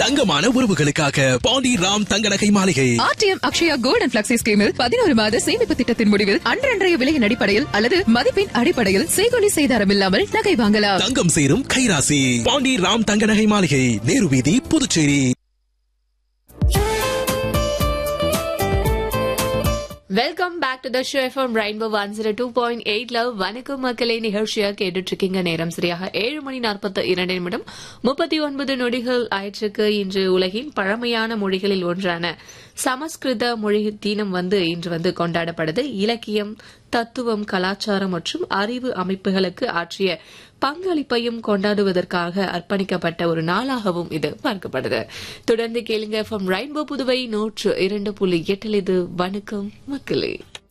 தங்கமான உறவுகளுக்காக பாண்டி ராம் தங்க நகை மாளிகை RTM Akshaya gold and flexi ஸ்கீமில் பதினோரு மாத சேமிப்பு திட்டத்தின் முடிவில் அன்றன்றைய விலையின் அடிப்படையில் அல்லது மதிப்பின் அடிப்படையில் செய்கொலி செய்தாரம் இல்லாமல் நகை வாங்கலாம் தங்கம் சேரும் கைராசி பாண்டி ராம் தங்க நகை மாளிகை நேரு வீதி Puducherry welcome back to the show FM rainbow one zero two point எயிட்ல வணக்கம் மக்களே நிகழ்ச்சியா கேட்டுட்டு இருக்கீங்க நேரம் சரியாக ஏழு மணி நாற்பத்தி இரண்டு நிமிடம் முப்பத்தி ஒன்பது நொடிகள் ஆயிற்றுக்கு இன்று உலகின் பழமையான மொழிகளில் ஒன்றான சமஸ்கிருத மொழி தினம் வந்து இன்று வந்து கொண்டாடப்படுது இலக்கியம் தத்துவம் கலாச்சாரம் மற்றும் அறிவு அமைப்புகளுக்கு ஆற்றிய பங்களிப்பையும் கொண்டாடுவதற்காக அர்ப்பணிக்கப்பட்ட ஒரு நாளாகவும் இது பார்க்கப்படுது தொடர்ந்து கேளுங்க ஃப்ரம் ரெயின்போ புதுவை நூற்று இரண்டு புள்ளி எட்டில் இது வணக்கம் மக்களே